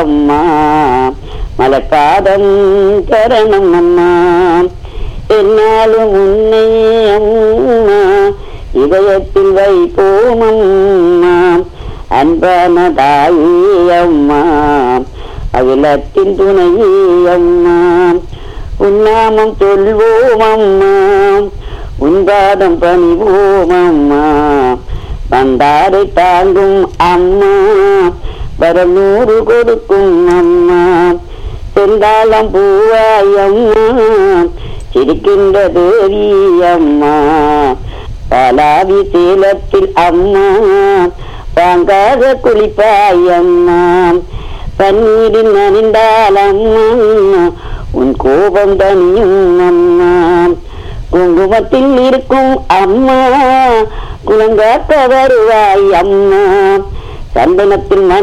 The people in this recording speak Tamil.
அம்மா மலப்பாதம் தரணம் அம்மா என்னாலும் உன்னை அம்மா இதயத்தில் வைப்போம் அம்மா அன்பான தாயே அம்மா அகிலத்தின் துணையே அம்மா உன்னாமம் சொல்வோம் அம்மா உன்பாதம் பணிவோம் அம்மா வந்தாரை தாங்கும் அம்மா வரநூறு கொடுக்கும் அம்மா செந்தாளம் பூவாய் அம்மா சிரிக்கின்ற தேவி அம்மா பாலாவி சேலத்தில் அம்மா வாங்காத குளிப்பாய் அம்மா பன்னீரில் நனிந்தால் அம்மா உன் கோபம் தனியும் அம்மா குங்குமத்தில் இருக்கும் அம்மா குலங்காக்க வருவாய் அம்மா சந்தனத்தில் மணி